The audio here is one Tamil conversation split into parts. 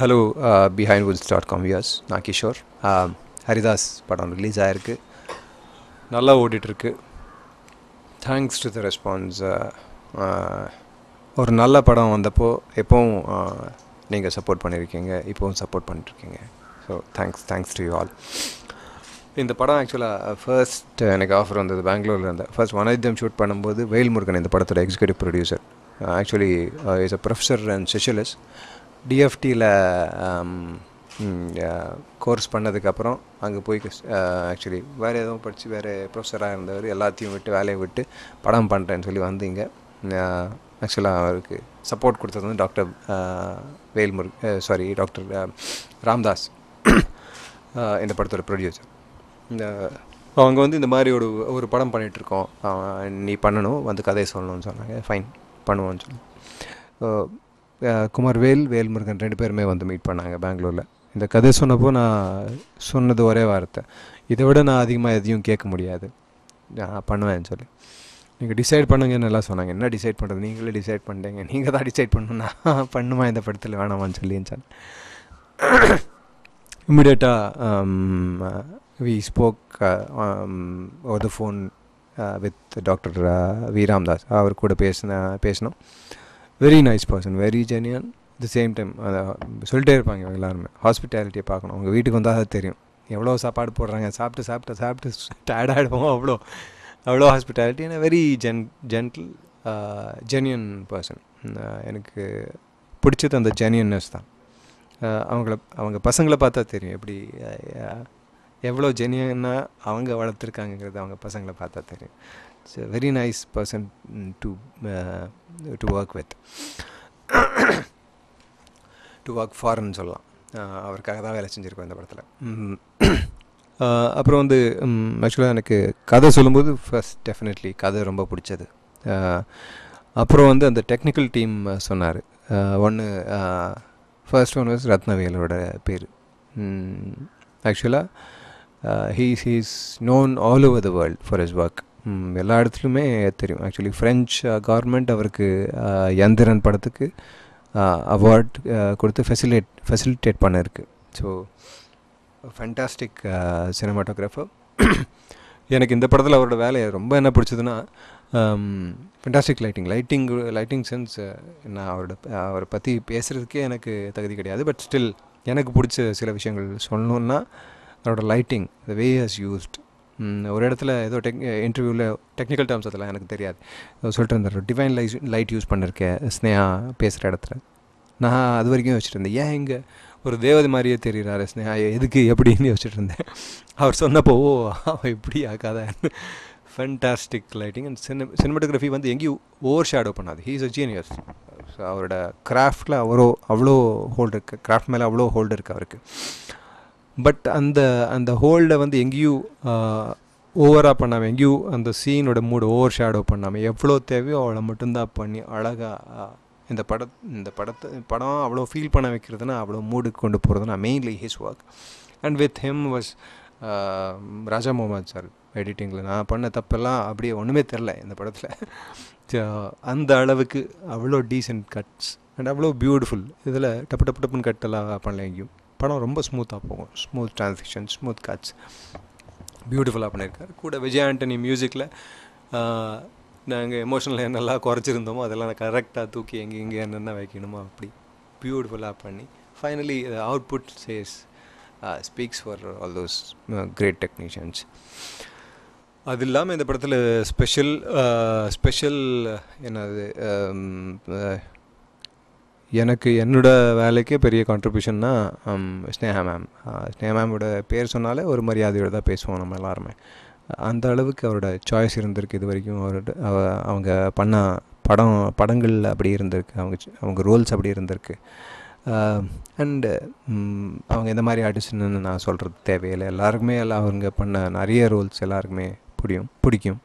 hello Behindwoods dot com viewers நான் கிஷோர் Uh, ஹரிதாஸ் படம் ரிலீஸ் ஆகிருக்கு நல்லா ஓடிட்டுருக்கு தேங்க்ஸ் டு த ரெஸ்பான்ஸ் ஒரு நல்ல படம் வந்தப்போ எப்போவும் நீங்கள் சப்போர்ட் பண்ணியிருக்கீங்க இப்போவும் சப்போர்ட் பண்ணிட்டுருக்கீங்க so thanks thanks to you all இந்த படம் ஆக்சுவலாக ஃபர்ஸ்ட் எனக்கு ஆஃபர் வந்தது பெங்களூரில் இருந்தேன் ஃபர்ஸ்ட் வனயுத்தம் ஷூட் பண்ணும்போது வேல்முருகன் இந்த படத்தோட executive producer actually is a professor and specialist டிஎஃப்டியில் கோர்ஸ் பண்ணதுக்கப்புறம் அங்கே போய் ஆக்சுவலி வேறு எதுவும் படித்து வேறு ப்ரொஃபஸராக இருந்தவர் எல்லாத்தையும் விட்டு வேலையை விட்டு படம் பண்ணுறேன்னு சொல்லி வந்தீங்க ஆக்சுவலாக அவருக்கு சப்போர்ட் கொடுத்தது வந்து டாக்டர் வேல்முரு சாரி டாக்டர் ராம்தாஸ் அஹ் இந்த படத்தோட ப்ரொடியூசர் இந்த அவங்க வந்து இந்த மாதிரி ஒரு ஒரு படம் பண்ணிகிட்ருக்கோம் நீ பண்ணணும் வந்து கதையை சொல்லணும்னு சொன்னாங்க ஃபைன் பண்ணுவோன்னு சொல்லி அஹ் அஹ் குமார் வேல் வேல்முருகன் ரெண்டு பேருமே வந்து மீட் பண்ணாங்க பெங்களூரில் இந்த கதை சொன்னப்போ நான் சொன்னது ஒரே வார்த்தை இதை விட நான் அதிகமாக எதையும் கேட்க முடியாது நான் பண்ணுவேன்னு சொல்லி நீங்கள் டிசைட் பண்ணுங்கன்னு எல்லாம் சொன்னாங்க என்ன டிசைட் பண்ணுறது நீங்களே டிசைட் பண்ணிட்டீங்க நீங்கள் தான் டிசைட் பண்ணணும்னா பண்ணுமா இந்த படத்தில் வேணாமான்னு சொல்லின்னு சொன்னேன் immediately we spoke over the phone with doctor V Ramdas அவர் கூட பேசின பேசினோம் very nice person very genuine the same time சொல்லிட்டே இருப்பாங்க இவங்க எல்லாருமே ஹாஸ்பிட்டாலிட்டியை பார்க்கணும் உங்கள் வீட்டுக்கு வந்தால் அது தெரியும் எவ்வளோ சாப்பாடு போடுறாங்க சாப்பிட்டு சாப்பிட்டு சாப்பிட்டு டயர்ட் ஆகிடுவோம் அவ்வளோ அவ்வளோ ஹாஸ்பிட்டாலிட்டி வெரி ஜென் ஜென்டில் ஜெனியன் பர்சன் எனக்கு பிடிச்சது அந்த ஜெனியன்னஸ் தான் அவங்கள அவங்க பசங்களை பார்த்தா தெரியும் எப்படி எவ்வளோ ஜெனியனாக அவங்க வளர்த்துருக்காங்கிறது அவங்க பசங்களை பார்த்தா தெரியும் it's very nice person to to work with to work ஃபார்ன்னு சொல்லலாம் அவருக்காக தான் வேலை செஞ்சுருக்கோம் இந்த படத்தில் அப்புறம் வந்து ஆக்சுவலாக எனக்கு கதை சொல்லும்போது ஃபர்ஸ்ட் டெஃபினெட்லி கதை ரொம்ப பிடிச்சது அப்புறம் வந்து அந்த டெக்னிக்கல் டீம் சொன்னார் ஒன்று ஃபர்ஸ்ட் ஒன் வாஸ் ரத்னவேலோட பேர் ஆக்சுவலாக he's he's known all over the world for his work எல்லா இடத்துலையுமே தெரியும் ஆக்சுவலி ஃப்ரெஞ்ச் கவர்மெண்ட் அவருக்கு யந்திரன் படத்துக்கு அவார்ட் கொடுத்து ஃபெசிலேட் ஃபெசிலிட்டேட் பண்ணிருக்கு ஸோ ஃபேண்டாஸ்டிக் சினிமாட்டோகிராஃபர் எனக்கு இந்த படத்தில் அவரோட வேலையை ரொம்ப என்ன பிடிச்சதுன்னா fantastic lighting lighting lighting sense நான் அவரோட அவரை பற்றி பேசுகிறதுக்கே எனக்கு தகுதி கிடையாது பட் ஸ்டில் எனக்கு பிடிச்ச சில விஷயங்கள் சொல்லணுன்னா அவரோட lighting the way has used ஒரு இடத்துல ஏதோ டெக் இன்டர்வியூவில் டெக்னிக்கல் டேர்ம்ஸ் அதெல்லாம் எனக்கு தெரியாது சொல்லிட்டு இருந்தார் டிவைன் லைட் லைட் யூஸ் பண்ணிருக்கேன் ஸ்னேஹா பேசுகிற இடத்துல நான் அது வரைக்கும் வச்சுட்டு இருந்தேன் ஏன் இங்கே ஒரு தேவதை மாதிரியே தெரிகிறாரு ஸ்னேஹா எதுக்கு எப்படின்னு யோசிச்சுட்டு இருந்தேன் அவர் சொன்னப்போ ஓ அவன் இப்படி ஆக்காத ஃபென்டாஸ்டிக் லைட்டிங் அண்ட் சினி சினிமாட்டோகிராஃபி வந்து எங்கேயும் ஓவர் ஷேடோ பண்ணாது ஹீஸ் அ ஜீனியஸ் ஸோ அவரோட கிராஃப்டில் அவ்வளோ அவ்வளோ ஹோல்டு இருக்குது கிராஃப்ட் மேலே அவ்வளோ ஹோல்டு இருக்குது அவருக்கு பட் அந்த அந்த ஹோல்டை வந்து எங்கேயும் ஓவராக பண்ணாமல் எங்கேயும் அந்த சீனோட மூடு ஓவர் ஷேடோ பண்ணாமல் எவ்வளோ தேவையோ அவளை மட்டும்தான் பண்ணி அழகாக இந்த பட இந்த படத்தை படம் அவ்வளோ ஃபீல் பண்ண வைக்கிறதுனா அவ்வளோ மூடுக்கு கொண்டு போகிறதுனா mainly his work and with him was Raja Mohammed sir எடிட்டிங்கில் நான் பண்ண தப்பெல்லாம் அப்படியே ஒன்றுமே தெரில இந்த படத்தில் அந்த அளவுக்கு அவ்வளோ டீசென்ட் கட்ஸ் அண்ட் அவ்வளோ பியூட்டிஃபுல் இதில் டப்பு டப்பு டப்புன்னு கட்டெல்லாம் பண்ணல எங்கேயும் படம் ரொம்ப ஸ்மூத்தாக போகும் ஸ்மூத் ட்ரான்சிஷன் ஸ்மூத் கட்ஸ் பியூட்டிஃபுல்லாக பண்ணியிருக்காரு கூட விஜய் ஆண்டனி மியூசிக்கில் நாங்கள் எமோஷனல் என்னெல்லாம் குறைச்சிருந்தோமோ அதெல்லாம் நான் கரெக்டாக தூக்கி எங்கே எங்கே என்னென்ன வைக்கணுமோ அப்படி பியூட்டிஃபுல்லாக பண்ணி finally output says speaks for all those great technicians அது இல்லாமல் இந்த படத்தில் ஸ்பெஷல் ஸ்பெஷல் என்னது எனக்கு என்னோட வேலைக்கே பெரிய கான்ட்ரிபியூஷன்னா ஸ்னேஹா மேம் ஸ்னேஹா மேமோட பேர் சொன்னாலே ஒரு மரியாதையோடு தான் பேசுவோம் நம்ம எல்லாருமே அந்த அளவுக்கு அவரோட சாய்ஸ் இருந்திருக்கு இது வரைக்கும் அவரோட அவங்க பண்ண படம் படங்கள் அப்படி இருந்திருக்கு அவங்க அவங்க ரோல்ஸ் அப்படி இருந்திருக்கு அண்டு அவங்க இந்த மாதிரி ஆர்டிஸ்ட்னு நான் சொல்கிறது தேவையில்லை எல்லாருக்குமே எல்லாம் அவங்க பண்ண நிறைய ரோல்ஸ் எல்லாருக்குமே பிடிக்கும் பிடிக்கும்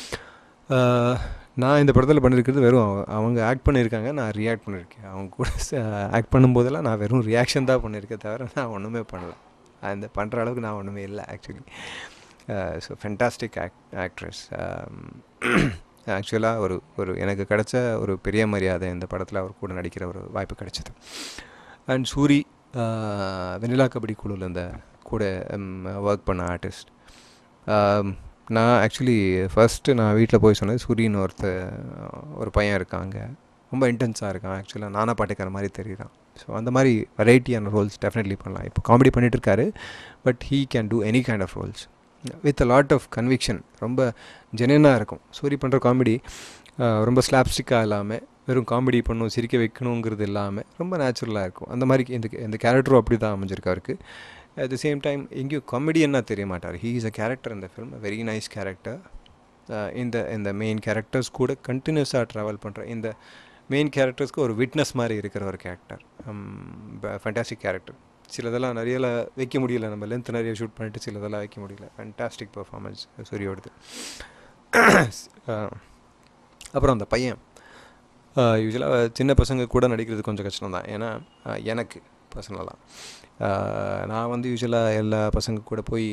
நான் இந்த படத்தில் பண்ணியிருக்கிறது வெறும் அவங்க ஆக்ட் பண்ணியிருக்காங்க நான் ரியாக்ட் பண்ணியிருக்கேன் அவங்க கூட ஆக்ட் பண்ணும்போதெல்லாம் நான் வெறும் ரியாக்ஷன் தான் பண்ணியிருக்கேன் தவிர நான் ஒன்றுமே பண்ணல அந்த பண்ணுற அளவுக்கு நான் ஒன்றுமே இல்லை actually so fantastic act actress ஆக்சுவலாக ஒரு ஒரு எனக்கு கிடைச்ச ஒரு பெரிய மரியாதை இந்த படத்தில் அவர் கூட நடிக்கிற ஒரு வாய்ப்பு கிடைச்சிது அண்ட் சூரி வெனிலா கபடி குழுவில் இந்த கூட ஒர்க் பண்ண ஆர்டிஸ்ட் நான் ஆக்சுவலி ஃபஸ்ட்டு நான் வீட்டில் போய் சொன்னது சூரியன் ஒருத்த ஒரு பையன் இருக்காங்க ரொம்ப இன்டென்ஸாக இருக்கான் ஆக்சுவலாக நானா பாட்டுக்கிற மாதிரி தெரியுறான் ஸோ அந்த மாதிரி வெரைட்டியான ரோல்ஸ் டெஃபினெட்லி பண்ணலாம் இப்போ காமெடி பண்ணிகிட்டு இருக்காரு but he can do any kind of roles with a lot of conviction ரொம்ப ஜெனியனாக இருக்கும் சூரி பண்ணுற காமெடி ரொம்ப ஸ்லாப்ஸ்டிக்காக இல்லாமல் வெறும் காமெடி பண்ணும் சிரிக்க வைக்கணுங்கிறது இல்லாமல் ரொம்ப நேச்சுரலாக இருக்கும் அந்த மாதிரி இந்த இந்த கேரக்டரும் அப்படி தான் அமைஞ்சிருக்கு அவருக்கு அட் த சேம் டைம் எங்கேயும் காமெடியன்னா தெரிய மாட்டார் ஹீ இஸ் அ கேரக்டர் இந்த ஃபில்ம் வெரி நைஸ் கேரக்டர் இந்த இந்த மெயின் கேரக்டர்ஸ் கூட கண்டினியூஸாக ட்ராவல் பண்ணுற இந்த மெயின் கேரக்டர்ஸ்க்கு ஒரு விட்னஸ் மாதிரி இருக்கிற ஒரு கேரக்டர் ஃபண்டாஸ்டிக் கேரக்டர் சிலதெல்லாம் நிறைய வைக்க முடியல நம்ம லென்த் நிறைய ஷூட் பண்ணிட்டு சிலதெல்லாம் வைக்க முடியல ஃபண்டாஸ்டிக் பர்ஃபார்மன்ஸ் சூரியோடது அப்புறம் அந்த பையன் யூஸ்வலாக சின்ன பசங்க கூட நடிக்கிறது கொஞ்சம் கஷ்டம் தான் ஏன்னா எனக்கு பர்சனலாக நான் வந்து யூஸ்வலாக எல்லா பசங்க கூட போய்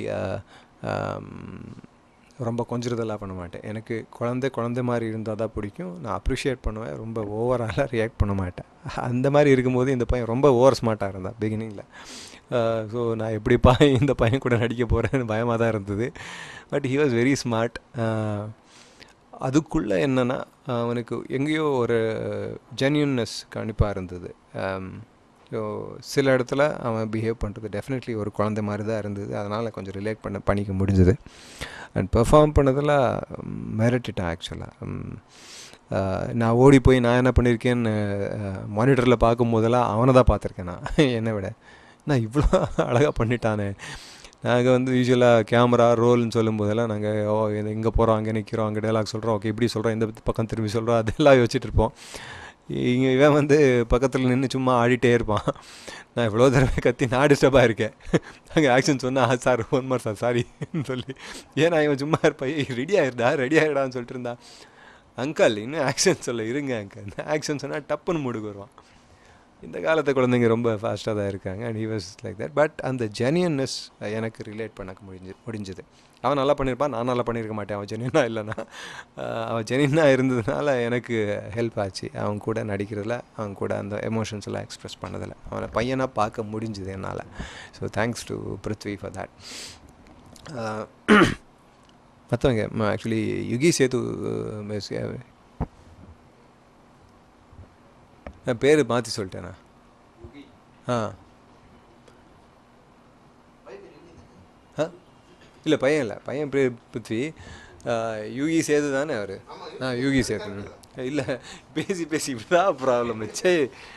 ரொம்ப கொஞ்சிறதெல்லாம் பண்ண மாட்டேன் எனக்கு குழந்தை குழந்தை மாதிரி இருந்தால் தான் பிடிக்கும் நான் அப்ரிஷியேட் பண்ணுவேன் ரொம்ப ஓவராலாக ரியாக்ட் பண்ண மாட்டேன் அந்த மாதிரி இருக்கும்போது இந்த பையன் ரொம்ப ஓவர் ஸ்மார்ட்டாக இருந்தான் பிகினிங்கில் ஸோ நான் எப்படிப்பா இந்த பையன் கூட நடிக்க போகிறேன்னு பயமாக தான் இருந்தது but he was very smart அதுக்குள்ளே என்னென்னா அவனுக்கு எங்கேயோ ஒரு ஜென்யூன்னஸ் கண்டிப்பாக இருந்தது ஸோ சில இடத்துல அவன் பிஹேவ் பண்ணுறது டெஃபினெட்லி ஒரு குழந்தை மாதிரி தான் இருந்தது அதனால் கொஞ்சம் ரிலேட் பண்ண பண்ணிக்க முடிஞ்சது அண்ட் பெர்ஃபார்ம் பண்ணதில் மெரிட்டிட்டான் ஆக்சுவலாக நான் ஓடி போய் நான் என்ன பண்ணியிருக்கேன்னு மானிட்டரில் பார்க்கும் போதெல்லாம் அவனை தான் பார்த்துருக்கேன் நான் என்னை விட நான் இவ்வளோ அழகாக பண்ணிட்டானே நாங்கள் வந்து யூஸ்வலாக கேமரா ரோல்னு சொல்லும் போதெல்லாம் நாங்கள் ஓ இங்கே போகிறோம் அங்கே நிற்கிறோம் அங்கே டைலாக் சொல்கிறோம் ஓகே இப்படி சொல்கிறோம் இந்த பக்கம் திரும்பி சொல்கிறோம் அதெல்லாம் யோசிச்சுட்டு இருப்போம் இங்கே இவன் வந்து பக்கத்தில் நின்று சும்மா ஆடிட்டே இருப்பான் நான் இவ்வளோ தடவை கத்தி நான் டிஸ்டர்பாக இருக்கேன் அங்கே ஆக்ஷன் சொன்னால் சார் ஒன் மார் சார் சாரின்னு சொல்லி ஏன்னா இவன் சும்மா இருப்பான் ரெடி ஆகிருடா ரெடி ஆகிடான்னு சொல்லிட்டு இருந்தா அங்கிள் இன்னும் ஆக்ஷன் சொல்ல இருங்க அங்கிள் ஆக்ஷன் சொன்னால் டப்புன்னு மூடுக்கு வருவான் இந்த காலத்து குழந்தைங்க ரொம்ப ஃபாஸ்ட்டாக தான் இருக்காங்க and he was like that but அந்த ஜெனியன்னஸ் எனக்கு ரிலேட் பண்ண முடிஞ்சு முடிஞ்சது அவன் நல்லா பண்ணியிருப்பான் நான் நல்லா பண்ணியிருக்க மாட்டேன் அவன் ஜெனியனாக இல்லைனா அவன் ஜெனியனாக இருந்ததுனால எனக்கு ஹெல்ப் ஆச்சு அவன் கூட நடிக்கிறதுல அவன் கூட அந்த எமோஷன்ஸ் எல்லாம் எக்ஸ்ப்ரெஸ் பண்ணதில் அவனை பையனாக பார்க்க முடிஞ்சுது என்னால் so thanks to Prithvi for that மற்றவங்க ஆக்சுவலி யுகி சேது நான் பேர் மாற்றி சொல்லிட்டேண்ணா ஆ ஆ இல்லை பையன் இல்லை பையன் பேர் பிருத்வி யூகி சேது தானே அவர் ஆ யூகி சேது இல்லை பேசி பேசி இப்படிதான் ப்ராப்ளம் வச்சே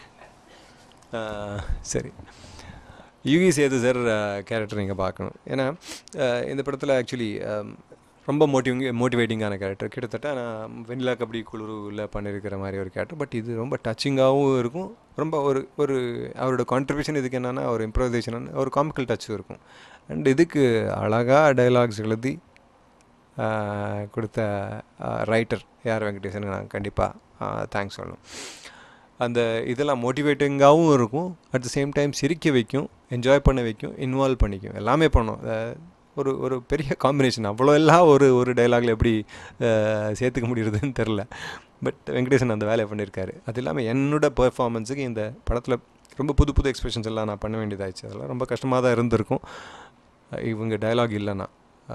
சரி யுகி சேது சார் கேரக்டர் நீங்கள் பார்க்கணும் ஏன்னா இந்த படத்தில் ஆக்சுவலி ரொம்ப மோட்டிவிங் மோட்டிவேட்டிங்கான கேரக்டர் கிட்டத்தட்ட நான் வெண்ணிலா கபடி குழுவில் பண்ணியிருக்கிற மாதிரி ஒரு கேரக்டர் பட் இது ரொம்ப டச்சிங்காகவும் இருக்கும் ரொம்ப ஒரு ஒரு அவரோட கான்ட்ரிபியூஷன் இதுக்கு என்னென்னா ஒரு இம்ப்ரவைசேஷன் ஒரு காமிக்கல் டச்சும் இருக்கும் அண்ட் இதுக்கு அழகாக டைலாக்ஸ் எழுதி கொடுத்த ரைட்டர் ஏஆர் வெங்கடேசன் நான் கண்டிப்பாக தேங்க்ஸ் சொல்லணும் அந்த இதெல்லாம் மோட்டிவேட்டிங்காகவும் இருக்கும் அட் த சேம் டைம் சிரிக்க வைக்கும் என்ஜாய் பண்ண வைக்கும் இன்வால்வ் பண்ணிக்கும் எல்லாமே பண்ணும் ஒரு ஒரு பெரிய காம்பினேஷன் அவ்வளோ எல்லாம் ஒரு ஒரு டைலாகில் எப்படி சேர்த்துக்க முடியுறதுன்னு தெரில பட் வெங்கடேசன் அந்த வேலையை பண்ணியிருக்காரு அது இல்லாமல் என்னோட பெர்ஃபார்மன்ஸுக்கு இந்த படத்தில் ரொம்ப புது புது எக்ஸ்பிரஷன்ஸ் எல்லாம் நான் பண்ண வேண்டியதாகிடுச்சு அதெல்லாம் ரொம்ப கஷ்டமாக தான் இருந்திருக்கும் இவங்க டைலாக் இல்லைன்னா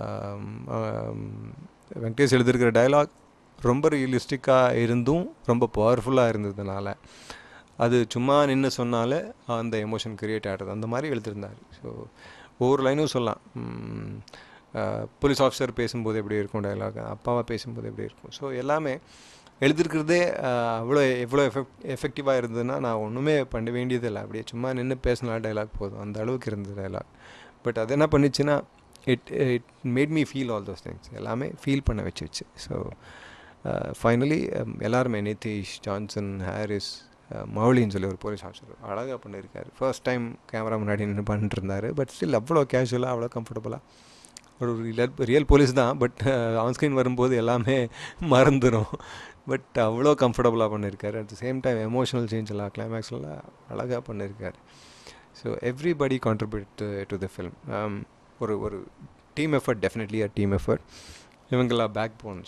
வெங்கடேஷ் எழுதியிருக்கிற டைலாக் ரொம்ப ரியலிஸ்டிக்காக இருந்தும் ரொம்ப பவர்ஃபுல்லாக இருந்ததுனால அது சும்மா நின்று சொன்னாலே அந்த எமோஷன் க்ரியேட் ஆகிடுது அந்த மாதிரி எழுதியிருந்தார் ஸோ ஒவ்வொரு லைனும் சொல்லலாம் போலீஸ் ஆஃபீஸர் பேசும்போது எப்படி இருக்கும் டைலாக் அப்பாவை பேசும்போது எப்படி இருக்கும் ஸோ எல்லாமே எழுதிருக்கிறதே அவ்வளோ எவ்வளோ எஃபெக்ட் எஃபெக்டிவாக இருந்ததுன்னா நான் ஒன்றுமே பண்ண வேண்டியதில்லை அப்படியே சும்மா நின்று பேசினா டைலாக் போதும் அந்த அளவுக்கு இருந்தது டைலாக் பட் அது என்ன பண்ணிச்சுன்னா it it made me feel all those things எல்லாமே ஃபீல் பண்ண வச்சுச்சு ஸோ ஃபைனலி எல்லாருமே நிதிஷ் ஜான்சன் ஹாரிஸ் மௌலின்னு சொல்லி ஒரு போலீஸ் ஆஃபீஸர் அழகாக பண்ணியிருக்காரு ஃபர்ஸ்ட் டைம் கேமரா முன்னாடி நின்று பண்ணிட்டு இருந்தார் பட் ஸ்டில் அவ்வளோ கேஷுவலாக அவ்வளோ கம்ஃபர்டபுளாக ஒரு ரியல் ரியல் போலீஸ் தான் பட் ஆன்ஸ்க்ரீன் வரும்போது எல்லாமே மறந்துடும் பட் அவ்வளோ கம்ஃபர்டபுளாக பண்ணியிருக்காரு at the same time emotional change எல்லாம் கிளைமேக்ஸ்லாம் அழகாக பண்ணியிருக்காரு so everybody contribute to the film ஒரு ஒரு team effort definitely a team effort இவங்கெல்லாம் பேக் போன்ஸ்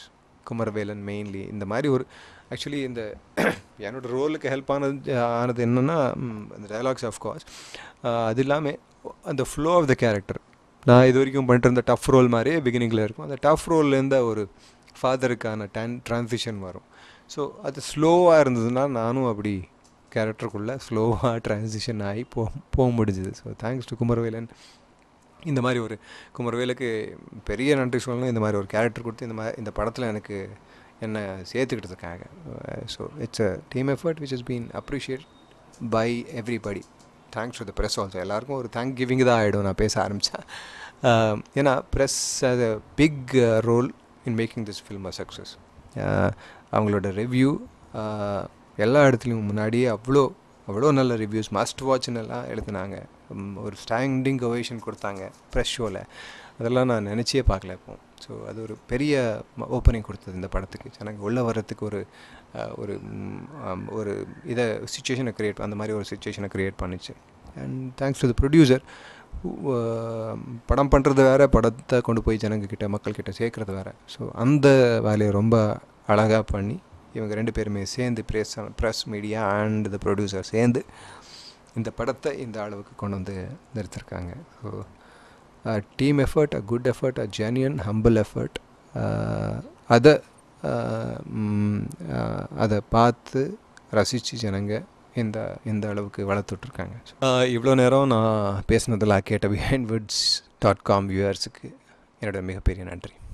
குமரவேலன் மெயின்லி இந்த மாதிரி ஒரு ஆக்சுவலி இந்த என்னோட ரோலுக்கு ஹெல்ப் ஆனது ஆனது என்னென்னா அந்த டயலாக்ஸ் ஆஃப்கோர்ஸ் அது இல்லாமல் அந்த ஃப்ளோ ஆஃப் த கேரக்டர் நான் இது வரைக்கும் பண்ணிட்டு இருந்த டஃப் ரோல் மாதிரியே பிகினிங்கில் இருக்கும் அந்த டஃப் ரோல்லேருந்து ஒரு ஃபாதருக்கான டன் ட்ரான்சிஷன் வரும் ஸோ அது ஸ்லோவாக இருந்ததுன்னா நானும் அப்படி கேரக்டருக்குள்ளே ஸ்லோவாக ட்ரான்சிஷன் ஆகி போ போக முடிஞ்சுது ஸோ தேங்க்ஸ் டு குமரவேலன் இந்த மாதிரி ஒரு குமரவேலுக்கு பெரிய நன்றி சொல்லணும் இந்த மாதிரி ஒரு கேரக்டர் கொடுத்து இந்த மாதிரி இந்த படத்தில் எனக்கு என்னை சேர்த்துக்கிட்டதுக்காக so it's a team effort which is been appreciate by everybody thanks to the press also எல்லாருக்கும் ஒரு தேங்க் கிவிங் தான் ஆகிடும் நான் பேச ஆரம்பித்தேன் ஏன்னா press has a big role in making this film a success அவங்களோட ரிவ்யூ எல்லா இடத்துலையும் முன்னாடியே அவ்வளோ அவ்வளோ நல்ல ரிவ்யூஸ் மஸ்ட் வாட்ச்னு எல்லாம் எழுதுனாங்க ஒரு ஸ்டாண்டிங் ஒவேஷன் கொடுத்தாங்க ப்ரெஷ் ஷோவில் அதெல்லாம் நான் நினச்சியே பார்க்கல இப்போ ஸோ அது ஒரு பெரிய ஓப்பனிங் கொடுத்தது இந்த படத்துக்கு எனக்கு உள்ளே வர்றதுக்கு ஒரு ஒரு ஒரு இதை சுச்சுவேஷனை க்ரியேட் அந்த மாதிரி ஒரு சுச்சுவேஷனை க்ரியேட் பண்ணிச்சு and thanks to the producer படம் பண்ணுறது வேறு படத்தை கொண்டு போய் ஜனங்கக்கிட்ட மக்கள்கிட்ட சேர்க்குறது வேறு ஸோ அந்த வேலையை ரொம்ப அழகாக பண்ணி இவங்க ரெண்டு பேருமே சேர்ந்து press press media and the producer சேர்ந்து இந்த படத்தை இந்த அளவுக்கு கொண்டு வந்து நிறுத்திருக்காங்க so team effort a good effort a genuine humble effort அதை அதை பார்த்து ரசித்து ஜனங்க இந்த இந்த அளவுக்கு வளர்த்துட்ருக்காங்க இவ்வளோ நேரம் நான் பேசினதில் கேட்ட பிஹைண்ட் வுட்ஸ் டாட் காம் வியூவர்ஸுக்கு என்னோட மிகப்பெரிய நன்றி